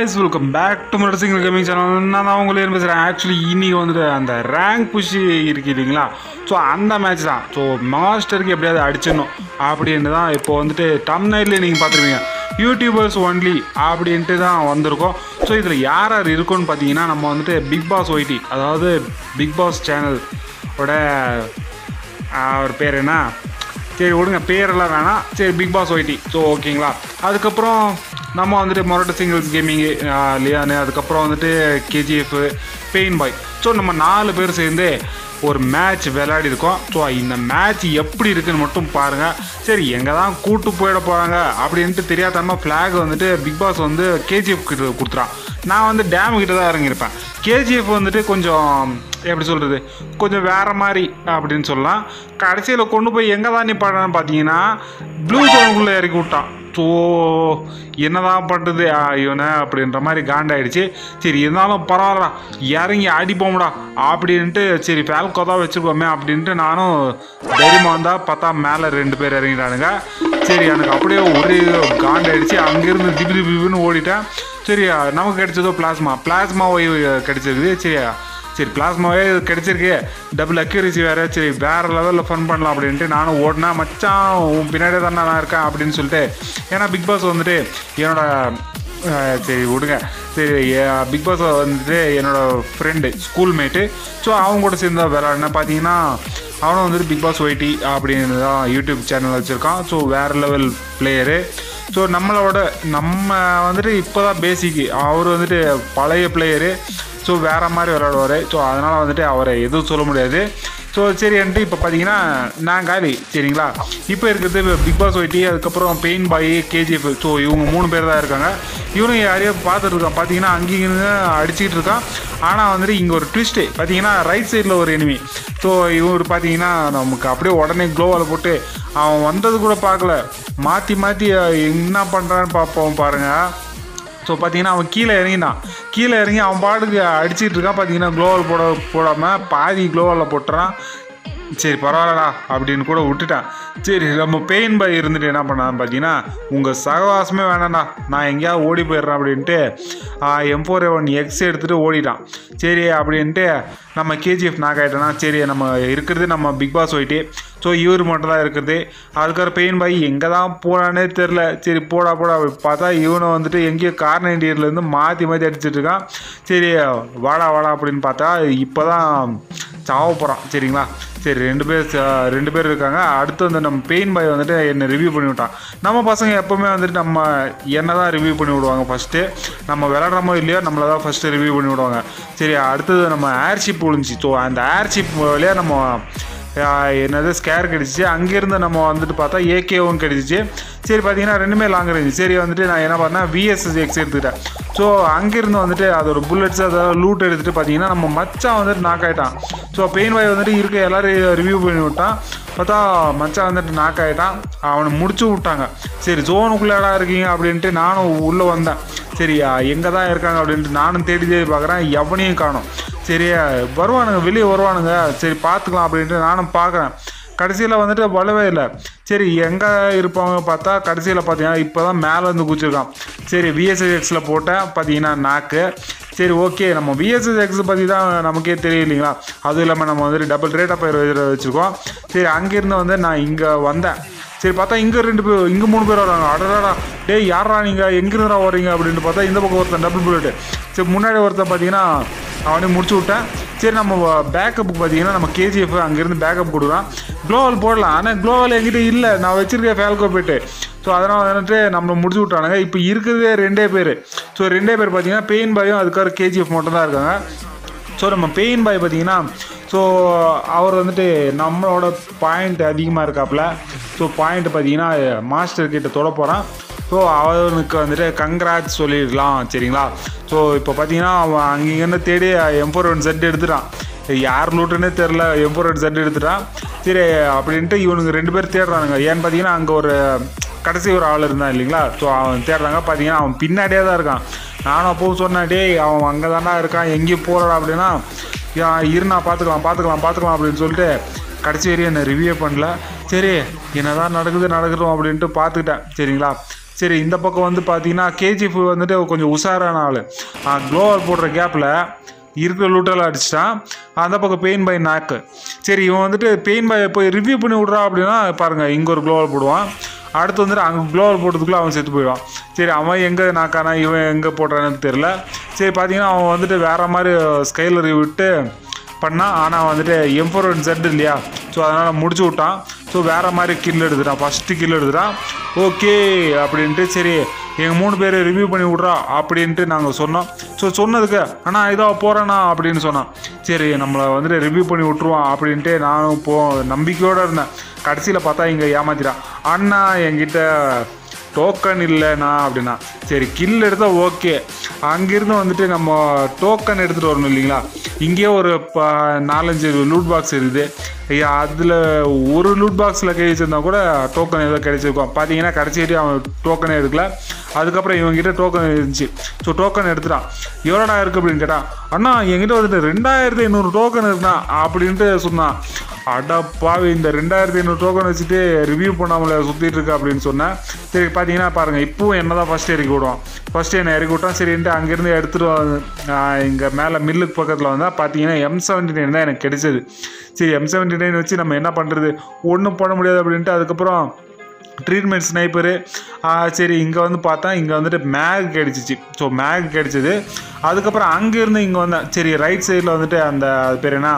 guys welcome back to motor single gaming channel நான் தான் உங்களே பேசுகிறேன் ஆக்சுவலி இன்னைக்கு வந்துட்டு அந்த ரேங்க் புஷ் இருக்கு இல்லைங்களா ஸோ அந்த மேட்ச் தான் ஸோ மாஸ்டருக்கு எப்படியாவது அடிச்சிடணும் அப்படின்ட்டு தான் இப்போ வந்துட்டு டம்னைட்லேயே நீங்கள் பார்த்துருவீங்க யூடியூபர்ஸ் ஒன்லி அப்படின்ட்டு தான் வந்திருக்கோம் ஸோ இதில் யார் யார் இருக்குன்னு பார்த்தீங்கன்னா நம்ம வந்துட்டு பிக் பாஸ் ஒய்டி அதாவது பிக் பாஸ் சேனல் ஓட அவர் பேர் என்ன சரி விடுங்க பேரெல்லாம் வேணாம் சரி பிக் பாஸ் ஒய்டி ஸோ ஓகேங்களா அதுக்கப்புறம் நம்ம வந்துட்டு மொரட்ட சிங்கிள்ஸ் கேமிங்கு லியானு அதுக்கப்புறம் வந்துட்டு கேஜிஎஃப் பெயின் பாய் ஸோ நம்ம நாலு பேர் சேர்ந்து ஒரு மேட்ச் விளையாடி இருக்கோம் ஸோ இந்த மேட்ச் எப்படி இருக்குன்னு மட்டும் பாருங்கள் சரி எங்கே தான் கூட்டு போயிட போகிறாங்க அப்படின்ட்டு தெரியாதனமா ஃப்ளாக் வந்துட்டு பிக் பாஸ் வந்து கேஜிஎஃப் கிட்ட கொடுத்துறான் நான் வந்து டேம் கிட்ட தான் இறங்கியிருப்பேன் கேஜிஎஃப் வந்துட்டு கொஞ்சம் எப்படி சொல்கிறது கொஞ்சம் வேறு மாதிரி அப்படின்னு சொல்லலாம் கடைசியில் கொண்டு போய் எங்கே தான் நிப்பாடான்னு பார்த்தீங்கன்னா ப்ளூ ஜோனுக்குள்ளே இறக்கி விட்டான் ஸோ என்னதான் பண்ணுறது இவனை அப்படின்ற மாதிரி காண்டாயிடுச்சு சரி இருந்தாலும் பரவாயில்லடா இறங்கி அடிப்போம்டா அப்படின்ட்டு சரி ஃபேல்கோ தான் வச்சுருக்கோமே அப்படின்ட்டு நானும் தைரியமாக வந்தால் பார்த்தா மேலே ரெண்டு பேர் இறங்கிட்டானுங்க சரி எனக்கு அப்படியே ஒரே காண்டாயிடுச்சு அங்கேருந்து திபி திபின்னு ஓடிட்டேன் சரி நமக்கு கிடைச்சதோ பிளாஸ்மா பிளாஸ்மா கிடைச்சிருக்குது சரி சரி பிளாஸ்மாவே கிடைச்சிருக்கு டபுள் அக்யூரேசி வேறு சரி வேறு லெவலில் ஃபன் பண்ணலாம் அப்படின்ட்டு நானும் ஓடினா மச்சான் உன் பின்னாடியே தானே நான் இருக்கேன் அப்படின்னு சொல்லிட்டு ஏன்னா பிக் பாஸ் வந்துட்டு என்னோட அஹ், சரி விடுங்க சரி பிக் பாஸ் வந்துட்டு என்னோட ஃப்ரெண்டு ஸ்கூல்மேட்டு ஸோ அவங்க கூட சேர்ந்து விளாட்னேன் பார்த்தீங்கன்னா அவனும் வந்துட்டு பிக் பாஸ் ஒய்டி அப்படின்னு தான் யூடியூப் சேனல் வச்சுருக்கான் ஸோ வேறு லெவல் பிளேயரு ஸோ நம்மளோட நம்ம வந்துட்டு இப்போ தான் பேசிக்கு அவர் வந்துட்டு பழைய பிளேயரு ஸோ வேறு மாதிரி விளையாடுவார் ஸோ அதனால் வந்துட்டு அவரை எதுவும் சொல்ல முடியாது ஸோ சரின்ட்டு இப்போ பார்த்தீங்கன்னா நான் காலி சரிங்களா இப்போ இருக்கிறது பிக் பாஸ் ஒய்டி அதுக்கப்புறம் பெயின் பாய் கேஜிஎஃப் ஸோ இவங்க மூணு பேர் தான் இருக்காங்க இவனும் யாரையோ பார்த்துட்டு இருக்கான் பார்த்தீங்கன்னா அங்கேயும் அடிச்சிக்கிட்டு இருக்கான் ஆனால் வந்துட்டு இங்கே ஒரு ட்விஸ்ட்டு பார்த்தீங்கன்னா ரைட் சைடில் ஒரு எனிமி ஸோ இவர் பார்த்தீங்கன்னா நமக்கு அப்படியே உடனே க்ளோவால் போட்டு அவன் வந்தது கூட பார்க்கல மாற்றி மாற்றி என்ன பண்ணுறான்னு பார்ப்போம் பாருங்கள் ஸோ பார்த்தீங்கன்னா அவன் கீழே இறங்கினான் கீழே இறங்கி அவன் பாட்டுக்கு அடிச்சிட்டு இருக்கான் பார்த்தீங்கன்னா க்ளோவல் போட போடாமல் பாதி க்ளோவலில் போட்டுறான் சரி பரவாயில்லடா அப்படின்னு கூட விட்டுட்டான் சரி நம்ம பெயின் பாய் இருந்துட்டு என்ன பண்ணான்னு பார்த்தீங்கன்னா உங்கள் சகவாசமே வேணாம்டா நான் எங்கேயாவது ஓடி போயிடுறேன் அப்படின்ட்டு எம் ஃபோர் ஒன் எக்ஸ் எடுத்துகிட்டு ஓடிட்டான் சரி அப்படின்ட்டு நம்ம கேஜிஎஃப் நாக் ஆகிட்டோன்னா சரி நம்ம இருக்கிறது நம்ம பிக் பாஸ் போயிட்டு ஸோ இவர் மட்டும் தான் இருக்குது அதுக்கப்புறம் பெயின் பாய் எங்கே தான் போனானே தெரில சரி போடா போடா பார்த்தா இவனை வந்துட்டு எங்கேயோ கார்னர் இண்டியர்லேருந்து மாற்றி மாற்றி அடிச்சிட்டு இருக்கான் சரி வாடா வாடா அப்படின்னு பார்த்தா இப்போ தான் சாவ போகிறான் சரிங்களா சரி ரெண்டு பேர் ச- ரெண்டு பேர் இருக்காங்க அடுத்து வந்து நம்ம பெயின் பாய் வந்துட்டு என்னை ரிவ்யூ பண்ணி விட்டான் நம்ம பசங்க எப்போவுமே வந்துட்டு நம்ம என்ன தான் ரிவ்யூ பண்ணி விடுவாங்க ஃபஸ்ட்டு நம்ம விளாட்றமோ இல்லையோ நம்மளை தான் ஃபஸ்ட்டு ரிவ்யூ பண்ணி விடுவாங்க சரி அடுத்தது நம்ம ஏர்ஷிப் விழுந்துச்சு ஸோ அந்த ஏர்ஷிப் வழியாக நம்ம ஆஹ் என்னது ஸ்கேர் கிடச்சிச்சு அங்கேருந்து நம்ம வந்துட்டு பார்த்தா ஏகேவும் கிடச்சிச்சு சரி பார்த்தீங்கன்னா ரெண்டுமே லாங் ரேஞ்சு சரி வந்துட்டு நான் என்ன பண்ணேன் விஎஸ்எஸ் எக்ஸ் எடுத்துக்கிட்டேன் ஸோ அங்கேருந்து வந்துட்டு அதோட புல்லட்ஸ் அதோட லூட் எடுத்துகிட்டு பார்த்தீங்கன்னா நம்ம மச்சான் வந்துட்டு நாக் ஆகிட்டான் ஸோ பெயின் வாய் வந்துட்டு இருக்க எல்லாரும் ரிவ்யூ பண்ணி விட்டான் பார்த்தா மச்சான் வந்துட்டு நாக் ஆகிட்டான் அவனை முடிச்சு விட்டாங்க சரி ஜோனுக்குள்ளேடா இருக்கீங்க அப்படின்ட்டு நானும் உள்ளே வந்தேன் சரி எங்கே தான் இருக்காங்க அப்படின்ட்டு நானும் தேடி தேடி பார்க்குறேன் எவனையும் காணோம் சரி வருவானுங்க வெளியே வருவானுங்க சரி பார்த்துக்கலாம் அப்படின்ட்டு நானும் பார்க்குறேன் கடைசியில் வந்துட்டு வரவே இல்லை சரி எங்கே இருப்பாங்க பார்த்தா கடைசியில் பார்த்தீங்கன்னா இப்போ தான் மேலே இருந்து குச்சிருக்கான் சரி விஎஸ்எக்ஸில் போட்டேன் பார்த்தீங்கன்னா நாக்கு சரி ஓகே நம்ம விஎஸ்எக்ஸ் பற்றி தான் நமக்கே தெரியும் இல்லைங்களா அதுவும் இல்லாமல் நம்ம வந்துட்டு டபுள் ரேட் ஆஃப் வச்சுருக்கோம் சரி அங்கேருந்து வந்து நான் இங்கே வந்தேன் சரி பார்த்தா இங்கே ரெண்டு பேர் இங்கே மூணு பேர் வராங்க அடடாடா டேய் யாரா நீங்கள் எங்கேருந்துடா வரீங்க அப்படின்ட்டு பார்த்தா இந்த பக்கம் ஒருத்தன் டபுள் புல்லட்டு சரி முன்னாடி ஒருத்தன் பார்த்தீங்கன்னா அவனே முடிச்சு விட்டேன் சரி நம்ம பேக்கப்புக்கு பார்த்தீங்கன்னா நம்ம கேஜிஎஃப் அங்கேருந்து பேக்கப் கொடுக்குறான் க்ளோவல் போடலாம் ஆனால் க்ளோவல் என்கிட்ட இல்லை நான் வச்சிருக்கேன் ஃபேல்கோ போயிட்டு ஸோ அதனால் வந்துட்டு நம்மளை முடிச்சு விட்டானுங்க இப்போ இருக்கிறதே ரெண்டே பேர் ஸோ ரெண்டே பேர் பார்த்தீங்கன்னா பெயின் பாயும் அதுக்காக கேஜிஎஃப் மட்டும் தான் இருக்காங்க ஸோ நம்ம பெயின் பாய் பார்த்தீங்கன்னா ஸோ அவர் வந்துட்டு நம்மளோட பாயிண்ட் அதிகமாக இருக்காப்புல ஸோ பாயிண்ட் பார்த்தீங்கன்னா மாஸ்டர் கிட்ட தொட போகிறான் ஸோ அவனுக்கு வந்துட்டு கங்க்ராட்ஸ் சொல்லிடலாம் சரிங்களா ஸோ இப்போ பார்த்தீங்கன்னா அவன் அங்கேருந்து தேடி எம் ஃபோர் ஒன் செட் எடுத்துட்டான் யார் லூட்டுன்னே தெரில எம் ஃபோர் ஒன் செட் எடுத்துட்டான் சரி அப்படின்ட்டு இவனுங்க ரெண்டு பேர் தேடுறானுங்க ஏன்னு பார்த்தீங்கன்னா அங்கே ஒரு கடைசி ஒரு ஆள் இருந்தான் இல்லைங்களா ஸோ அவன் தேடுறாங்க பார்த்தீங்கன்னா அவன் பின்னாடியே தான் இருக்கான் நானும் அப்பவும் சொன்னேன் டேய் அவன் அங்கே தாண்டா இருக்கான் எங்கேயும் போகிறடா அப்படின்னா "யா, இருண்ணா பார்த்துக்கலாம் பார்த்துக்கலாம் பார்த்துக்கலாம் அப்படின்னு சொல்லிட்டு கடைசி வரையும் என்னை ரிவ்யூ பண்ணல சரி என்னதான் நடக்குது நடக்கட்டும் அப்படின்ட்டு பார்த்துக்கிட்டேன் சரிங்களா சரி இந்த பக்கம் வந்து பார்த்தீங்கன்னா கேஜிஎஃப் வந்துட்டு கொஞ்சம் உஷாரான ஆள் க்ளோவர் போடுற கேப்பில் இருக்கிற லூட்டெல்லாம் அடிச்சிட்டான் அந்த பக்கம் பெயின் பை நாக்கு சரி இவன் வந்துட்டு பெயின் பை போய் ரிவ்யூ பண்ணி விட்றா அப்படின்னா பாருங்கள் இங்கே ஒரு க்ளோவர் போடுவான் அடுத்து வந்துட்டு அங்கே க்ளோவர் போட்டதுக்குள்ளே அவன் செத்து போயிடுவான் சரி அவன் எங்கே நாக்கானா இவன் எங்கே போடுறான்னு தெரில சரி பார்த்தீங்கன்னா அவன் வந்துட்டு வேற மாதிரி ஸ்கைலர் விட்டு பண்ணான் ஆனால் வந்துட்டு எம்ஃபோர் ஒன் செட் இல்லையா ஸோ அதனால் முடிச்சு விட்டான் ஸோ வேறு மாதிரி கில் எடுத்துட்டான் ஃபஸ்ட்டு கில் எடுத்துட்டான் ஓகே அப்படின்ட்டு சரி எங்கள் மூணு பேர் ரிவ்யூ பண்ணி விட்றா அப்படின்ட்டு நாங்கள் சொன்னோம் ஸோ சொன்னதுக்கு அண்ணா இதோ போகிறேண்ணா அப்படின்னு சொன்னான் சரி நம்மளை வந்துட்டு ரிவ்யூ பண்ணி விட்ருவான் அப்படின்ட்டு நானும் போ நம்பிக்கையோடு இருந்தேன் கடைசியில் பார்த்தா இங்கே ஏமாத்திட்டான் அண்ணா என்கிட்ட டோக்கன் இல்லைண்ணா அப்படின்னா சரி கில் எடுத்தால் ஓகே அங்கேருந்து வந்துட்டு நம்ம டோக்கன் எடுத்துகிட்டு வரணும் இல்லைங்களா இங்கேயே ஒரு ப நாலஞ்சு லூட் பாக்ஸ் இருக்குது ஐயா அதில் ஒரு லூட் பாக்ஸில் கை வச்சிருந்தா கூட டோக்கன் ஏதோ கிடைச்சிருக்கும் பார்த்தீங்கன்னா கடைசிட்டு அவன் டோக்கனே எடுக்கல அதுக்கப்புறம் இவங்ககிட்ட டோக்கன் இருந்துச்சு ஸோ டோக்கன் எடுத்துட்டான் எவ்வளோடா இருக்குது அப்படின்னு கேட்டான் அண்ணா என்கிட்ட வந்துட்டு ரெண்டாயிரத்தி ஐநூறு டோக்கன் இருக்குண்ணா அப்படின்ட்டு சொன்னான் அடா பாவி இந்த ரெண்டாயிரத்தி ஐநூறு டோக்கன் வச்சுட்டு ரிவ்யூ பண்ணாமல சுற்றிட்டு இருக்கு அப்படின்னு சொன்னேன் சரி பார்த்தீங்கன்னா பாருங்கள் இப்போவும் என்ன தான் ஃபஸ்ட்டு இறக்கி விடுவான் ஃபஸ்ட்டு என்னை இறக்கி விட்டான் சரின்ட்டு அங்கேருந்து எடுத்துகிட்டு வந்து இங்கே மேலே மில்லுக்கு பக்கத்தில் வந்தால் பார்த்தீங்கன்னா எம் செவன்ட்டி நைன் தான் எனக்கு கிடைச்சது சரி எம் செவன்ட்டி நைன் வச்சு நம்ம என்ன பண்ணுறது ஒன்றும் பண்ண முடியாது அப்படின்ட்டு அதுக்கப்புறம் ட்ரீட்மெண்ட் ஸ்னைப்பரு சரி இங்கே வந்து பார்த்தா இங்கே வந்துட்டு மேக் கிடச்சிச்சு ஸோ மேக் கிடச்சிது அதுக்கப்புறம் அங்கேருந்து இங்கே வந்தேன் சரி ரைட் சைடில் வந்துட்டு அந்த அது பேர் என்ன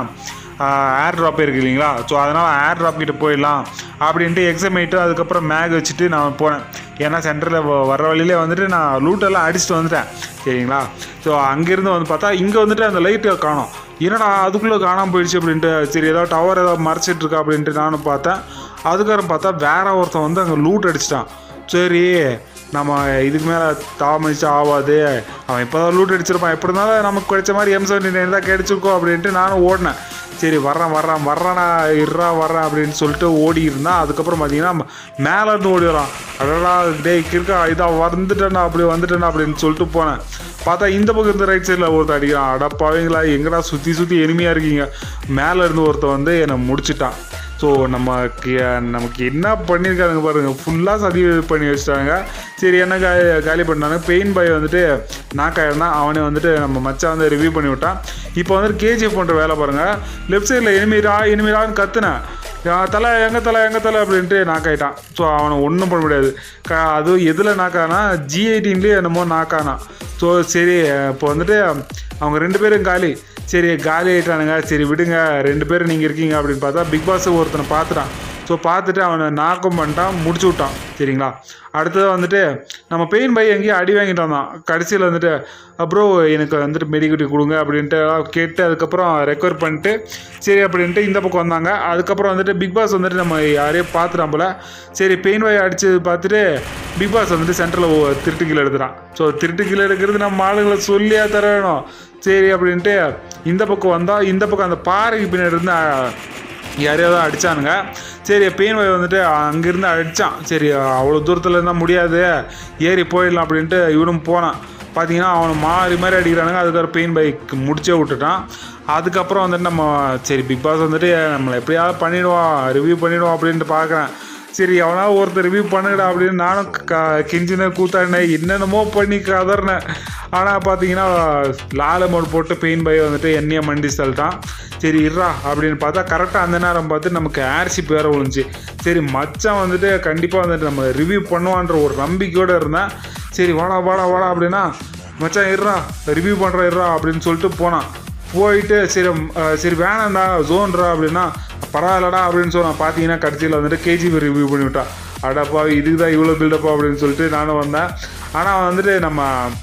ஏர் ட்ராப் இருக்கு இல்லைங்களா ஸோ அதனால் ஏர் ட்ராப் கிட்ட போயிடலாம் அப்படின்ட்டு எக்ஸாமைட்டு அதுக்கப்புறம் மேக் வச்சுட்டு நான் போனேன் ஏன்னா சென்டரில் வர வழியிலே வந்துட்டு நான் லூட்டெல்லாம் அடிச்சுட்டு வந்துட்டேன் சரிங்களா ஸோ அங்கேருந்து வந்து பார்த்தா இங்கே வந்துட்டு அந்த லைட்டை காணோம் என்னடா அதுக்குள்ளே காணாமல் போயிடுச்சு அப்படின்ட்டு சரி ஏதாவது டவர் ஏதாவது மறைச்சிட்டு இருக்கா அப்படின்ட்டு நானும் பார்த்தேன் அதுக்கப்புறம் பார்த்தா வேற ஒருத்தன் வந்து அங்கே லூட் அடிச்சிட்டான் சரி நம்ம இதுக்கு மேலே தாமதிச்சு ஆகாது அவன் இப்போ தான் லூட் அடிச்சிருப்பான் எப்படி இருந்தாலும் நமக்கு கிடைச்ச மாதிரி எம் செவன்டி நைன் தான் கிடைச்சிருக்கோம் அப்படின்ட்டு நானும் ஓடினேன் சரி வர்றேன் வர்றேன் வர்றானா இறா வர்றேன் அப்படின்னு சொல்லிட்டு ஓடி இருந்தான் அதுக்கப்புறம் பார்த்தீங்கன்னா மேலே இருந்து ஓடி வரான் அடடா டேய் கிருக்கா இதா வந்துட்டேன்னா அப்படி வந்துட்டேனா அப்படின்னு சொல்லிட்டு போனேன் பார்த்தா இந்த பக்கம் இருந்து ரைட் சைடில் ஒருத்தர் அடிக்கிறான் அடப்பாவீங்களா எங்கடா சுற்றி சுற்றி எளிமையாக இருக்கீங்க மேலே இருந்து ஒருத்தன் வந்து என்னை முடிச்சிட்டான் ஸோ நமக்கு நமக்கு என்ன பண்ணியிருக்காங்க பாருங்கள் ஃபுல்லாக சதி பண்ணி வச்சுட்டாங்க சரி என்ன கா காலி பண்ணாங்க பெயின் பாய் வந்துட்டு நாக்காயிருந்தான் அவனே வந்துட்டு நம்ம மச்சான் வந்து ரிவ்யூ பண்ணி விட்டான் இப்போ வந்துட்டு கேஜிஎஃப் பண்ணுற வேலை பாருங்கள் லெஃப்ட் சைடில் எனிமிரா எனிமிரான்னு கத்துனேன் யா, தலை எங்க தலை எங்க தலை அப்படின்ட்டு நாக்காயிட்டான் ஸோ அவனை ஒன்றும் பண்ண முடியாது க அதுவும் எதில் நாக்கானா ஜி எயிட்டீன்லேயே என்னமோ நாக்கானா ஸோ சரி இப்போ வந்துட்டு அவங்க ரெண்டு பேரும் காலி சரி காலி ஆயிட்டானுங்க சரி விடுங்க ரெண்டு பேரும் நீங்கள் இருக்கீங்க அப்படின்னு பார்த்தா பிக் பாஸ் ஒருத்தனை பார்த்துட்டான் ஸோ பார்த்துட்டு அவனை நாக்கம் பண்ணிட்டான் முடிச்சு விட்டான் சரிங்களா அடுத்தது வந்துட்டு நம்ம பெயின் பை எங்கேயும் அடி வாங்கிட்டு வந்தான் கடைசியில் வந்துட்டு அப்புறம் எனக்கு வந்துட்டு மெடிக்கட்டி கொடுங்க அப்படின்ட்டு எல்லாம் கேட்டு அதுக்கப்புறம் ரெக்கவர் பண்ணிட்டு சரி அப்படின்ட்டு இந்த பக்கம் வந்தாங்க அதுக்கப்புறம் வந்துட்டு பிக் பாஸ் வந்துட்டு நம்ம யாரையும் பார்த்துட்டான் போல சரி பெயின் பை அடிச்சு பார்த்துட்டு பிக் பாஸ் வந்துட்டு சென்டரில் திருட்டு கீழே எடுத்துட்டான் ஸோ திருட்டு கீழே எடுக்கிறது நம்ம ஆளுங்களை சொல்லியா தர வேணும் சரி அப்படின்ட்டு இந்த பக்கம் வந்தால் இந்த பக்கம் அந்த பாறைக்கு பின்னாடி இருந்து யாரையாவது அடித்தானுங்க சரி பெயின் வாய் வந்துட்டு அங்கேருந்து அடித்தான் சரி அவ்வளோ தூரத்தில் இருந்தால் முடியாது ஏறி போயிடலாம் அப்படின்ட்டு இவனும் போனான் பார்த்தீங்கன்னா அவனை மாறி மாறி அடிக்கிறானுங்க அதுக்கப்புறம் பெயின் பைக் முடிச்சே விட்டுட்டான் அதுக்கப்புறம் வந்துட்டு நம்ம சரி பிக் பாஸ் வந்துட்டு நம்மளை எப்படியாவது பண்ணிடுவான் ரிவ்யூ பண்ணிடுவோம் அப்படின்ட்டு பார்க்குறேன் சரி எவனா ஒருத்தர் ரிவ்யூ பண்ணுடா அப்படின்னு நானும் க கிஞ்சினேன் கூத்தாடினேன் என்னென்னமோ பண்ணி கதறினேன் ஆனால் பார்த்தீங்கன்னா லால மோட் போட்டு பெயின் பை வந்துட்டு என்னைய மண்டி தள்ளிட்டான் சரி இருறா அப்படின்னு பார்த்தா கரெக்டாக அந்த நேரம் பார்த்து நமக்கு ஏர்ஷிப் வேறு விழுந்துச்சு சரி மச்சான் வந்துட்டு கண்டிப்பாக வந்துட்டு நம்ம ரிவ்யூ பண்ணுவான்ற ஒரு நம்பிக்கையோடு இருந்தேன் சரி வாடா வாடா வாடா அப்படின்னா மச்சான் இருறா ரிவ்யூ பண்ணுறா இருறா அப்படின்னு சொல்லிட்டு போனான் போயிட்டு சரி அஹ், சரி வேணாம்டா ஜோன்ரா அப்படின்னா பரவாயில்லடா அப்படின்னு சொன்னான் பார்த்தீங்கன்னா கடைசியில் வந்துட்டு கேஜிபி ரிவ்யூ பண்ணிவிட்டான் அடப்பா இதுக்கு தான் இவ்வளோ பில்டப்பா அப்படின்னு சொல்லிட்டு நானும் வந்தேன் ஆனால் வந்துட்டு நம்ம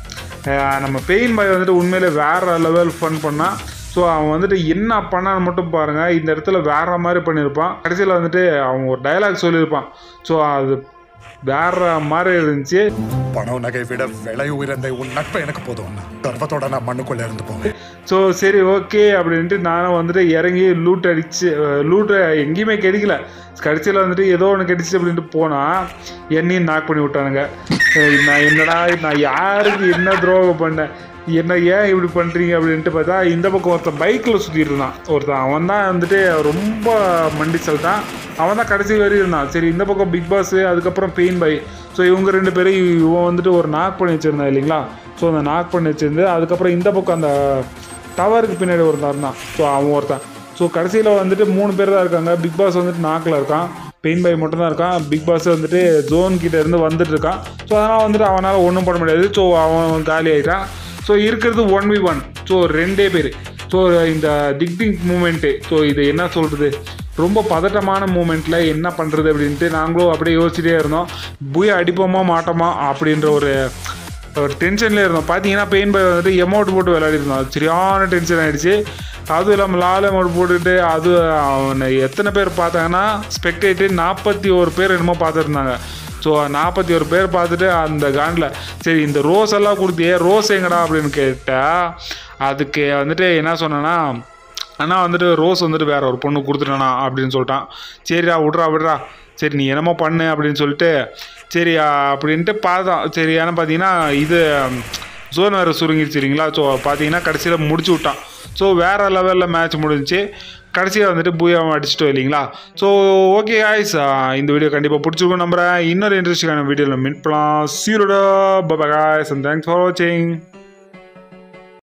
அஹ், நம்ம பெயின் பாய் வந்துட்டு உண்மையிலே வேற லெவல் ஃபன் பண்ணான் ஸோ அவன் வந்துட்டு என்ன பண்ணான்னு மட்டும் பாருங்கள் இந்த இடத்துல வேற மாதிரி பண்ணியிருப்பான் கடைசியில் வந்துட்டு அவன் ஒரு டயலாக் சொல்லியிருப்பான் ஸோ அது வேற மாதிரி இருந்துச்சு பணம் நகை விட விலை உயர்ந்த உன் நட்பு எனக்கு போதும் கர்வத்தோட நான் மண்ணுக்குள்ள இருந்து போவேன் ஸோ சரி ஓகே அப்படின்ட்டு நானும் வந்துட்டு இறங்கி லூட் அடிச்சு லூட்டை எங்கேயுமே கிடைக்கல கடைசியில் வந்துட்டு ஏதோ ஒன்று கிடைச்சிச்சு அப்படின்ட்டு போனால் என்னையும் நாக் பண்ணி விட்டானுங்க ஏய், நான் என்னடா நான் யாருக்கு என்ன துரோகம் பண்ணேன் என்ன ஏன் இப்படி பண்ணுறீங்க அப்படின்ட்டு பார்த்தா இந்த பக்கம் ஒருத்தன் பைக்கில் சுற்றிட்டு இருந்தான் ஒருத்தன் அவன் தான் வந்துட்டு ரொம்ப மண்டி சொல்லிட்டான் அவன் தான் கடைசி வரையும் இருந்தான் சரி இந்த பக்கம் பிக் பாஸ் அதுக்கப்புறம் பெயின் பை ஸோ இவங்க ரெண்டு பேரும் இவன் வந்துட்டு ஒரு நாக் பண்ணி வச்சுருந்தான் இல்லைங்களா ஸோ அந்த நாக் பண்ணி வச்சிருந்து அதுக்கப்புறம் இந்த பக்கம் அந்த டவருக்கு பின்னாடி ஒருத்தன் இருந்தான் ஸோ அவன் ஒருத்தன் ஸோ கடைசியில் வந்துட்டு மூணு பேர் தான் இருக்காங்க பிக் பாஸ் வந்துட்டு நாக்கில் இருக்கான் பெயின் பை மட்டும் தான் இருக்கான் பிக் பாஸ் வந்துட்டு ஜோன் கிட்ட இருந்து வந்துட்டு இருக்கான் ஸோ அதனால் வந்துட்டு அவனால் ஒன்றும் பண்ண முடியாது ஸோ அவன் காலி ஆகிட்டான் ஸோ இருக்கிறது ஒன் வி ஒன் ஸோ ரெண்டே பேர் ஸோ இந்த டிக் டிக் மூமெண்ட்டு ஸோ இது என்ன சொல்கிறது ரொம்ப பதட்டமான மூமெண்ட்டில் என்ன பண்ணுறது அப்படின்ட்டு நாங்களும் அப்படியே யோசிச்சுட்டே இருந்தோம் புய அடிப்போமா மாட்டோமா அப்படின்ற ஒரு ஒரு டென்ஷன்லேயே இருந்தோம் பார்த்தீங்கன்னா பெயின் பை வந்துட்டு எமௌண்ட் போட்டு விளையாடி இருந்தோம் அது சரியான டென்ஷன் ஆகிடுச்சு அதுவும் இல்லாமல் லால் அமௌண்ட் போட்டுட்டு அது அவனை எத்தனை பேர் பார்த்தாங்கன்னா ஸ்பெக்டேட்டு நாற்பத்தி ஒரு பேர் என்னமோ பார்த்துருந்தாங்க ஸோ நாற்பத்தி ஒரு பேர் பார்த்துட்டு அந்த காண்டில் சரி இந்த ரோஸ் எல்லாம் கொடுத்தியே ரோஸ் எங்கடா அப்படின்னு கேட்டால் அதுக்கு வந்துட்டு என்ன சொன்னேன்னா அண்ணா வந்துட்டு ரோஸ் வந்துட்டு வேற ஒரு பொண்ணு கொடுத்துட்டானா அப்படின்னு சொல்லிட்டான் சரிடா விட்றா விட்றா சரி நீ என்னமோ பண்ணு அப்படின்னு சொல்லிட்டு சரி அப்படின்ட்டு பார்த்தோம் சரி ஏன்னா பார்த்தீங்கன்னா இது ஜோன் வேறு சுருங்கிருச்சு சரிங்களா ஸோ பார்த்தீங்கன்னா கடைசியில் முடிச்சு விட்டான் ஸோ வேறு லெவலில் மேட்ச் முடிஞ்சுச்சு கடைசியாக வந்துட்டு பூயாவை அடிச்சிட்டோம் இல்லைங்களா ஸோ ஓகே காய்ஸ் இந்த வீடியோ கண்டிப்பாக பிடிச்சிருக்கும் நம்புறேன் இன்னொரு இன்ட்ரெஸ்டிங்கான வீடியோவில் மீட் பண்ணலாம் சீரோட பபா காய்ஸ் அண்ட் தேங்க்ஸ் ஃபார் வாட்சிங்